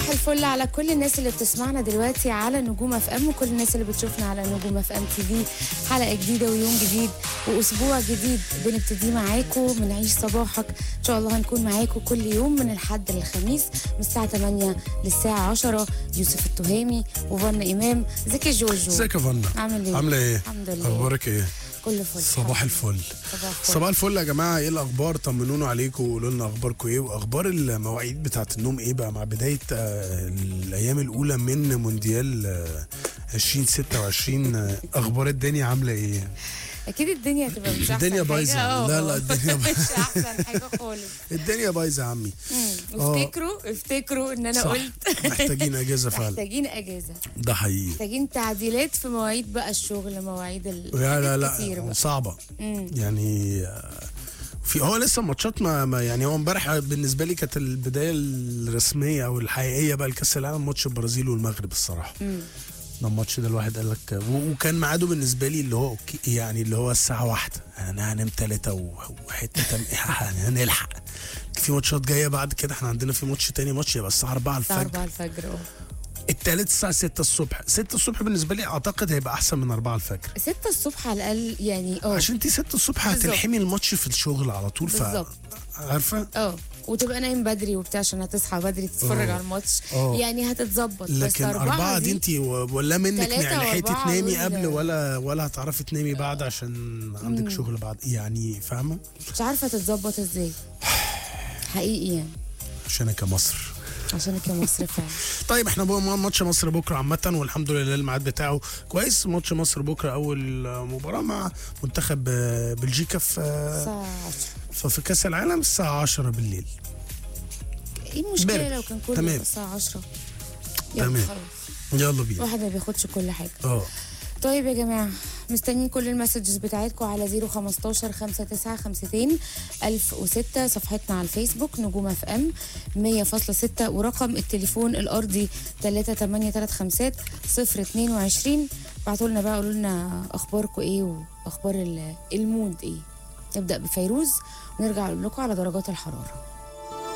صباح الفل على كل الناس اللي بتسمعنا دلوقتي على نجوم اف ام وكل الناس اللي بتشوفنا على نجوم اف ام تي في حلقه جديده ويوم جديد واسبوع جديد بنبتدي معاكم بنعيش صباحك ان شاء الله هنكون معاكم كل يوم من الحد للخميس من الساعه 8 للساعه 10 يوسف التهامي وفن امام ازيك يا جوجو ازيك يا فنا عامل ايه عامله ايه الحمد لله اخبارك ايه كله فل صباح الفل صباح الفل صباح الفل يا جماعه ايه الاخبار طمنونا عليكم وقولوا لنا اخباركم ايه واخبار المواعيد بتاعه النوم ايه بقى مع بدايه آه الايام الاولى من مونديال آه 2026 آه اخبار الدنيا عامله ايه اكيد الدنيا هتبقى مش احسن الدنيا حاجة. بايظة. اه، لا، لا، اه. الدنيا مش احسن حاجه خالص الدنيا بايظه يا عمي مم. اه. افتكروا افتكروا ان انا صح قلت محتاجين اجازه فعلا محتاجين اجازه ده حقيقي محتاجين تعديلات في مواعيد بقى الشغل مواعيد ال لا لا حاجات كتير لا بقى. صعبه مم. يعني آه، في هو لسه الماتشات ما, ما يعني هو امبارح بالنسبه لي كانت البدايه الرسميه او الحقيقيه بقى لكاس العالم ماتش البرازيل والمغرب الصراحه مم. ده الماتش ده الواحد قال لك و- وكان ميعاده بالنسبه لي اللي هو اوكي يعني اللي هو الساعه واحدة انا هنام ثلاثة وحته تم هنلحق في ماتشات جايه بعد كده احنا عندنا في ماتش تاني ماتش يبقى الساعه 4 الساعه الفجر 4 الفجر اه التالت الساعه 6 الصبح 6 الصبح بالنسبه لي اعتقد هيبقى احسن من 4 الفجر 6 الصبح على الاقل يعني اه عشان انت 6 الصبح بالظبط. هتلحمي الماتش في الشغل على طول ف بالظبط. عارفه اه وتبقى نايم بدري وبتاع عشان هتصحى بدري تتفرج اه. على الماتش اه. يعني هتتظبط لكن بس أربعة دي انت ولا منك تلاتة يعني لحقتي وأربعة تنامي دول- قبل ولا ولا هتعرفي تنامي بعد عشان عندك شغل بعد يعني فاهمة مش عارفه تتظبط ازاي حقيقي يعني عشان أنا كمصر عشان كده مصر فعلا طيب احنا بقى ماتش مصر بكره عامة والحمد لله الميعاد بتاعه كويس ماتش مصر بكره أول مباراة مع منتخب آه، بلجيكا في آه، الساعه 10 في في كأس العالم الساعة 10 بالليل ايه المشكله برد. لو كان كله تمام. يبقى الساعه 10 يلا تمام. خلاص يلا بينا الواحد ما بياخدش كل حاجه اه طيب يا جماعة مستنيين كل المسجز بتاعتكم على 015 5952 1006 صفحتنا على الفيسبوك نجوم اف ام 100.6 ورقم التليفون الارضي 3835 022 ابعتوا لنا بقى قولوا لنا اخباركم ايه واخبار ال- المود ايه نبدا بفيروز ونرجع نقول لكم على درجات الحراره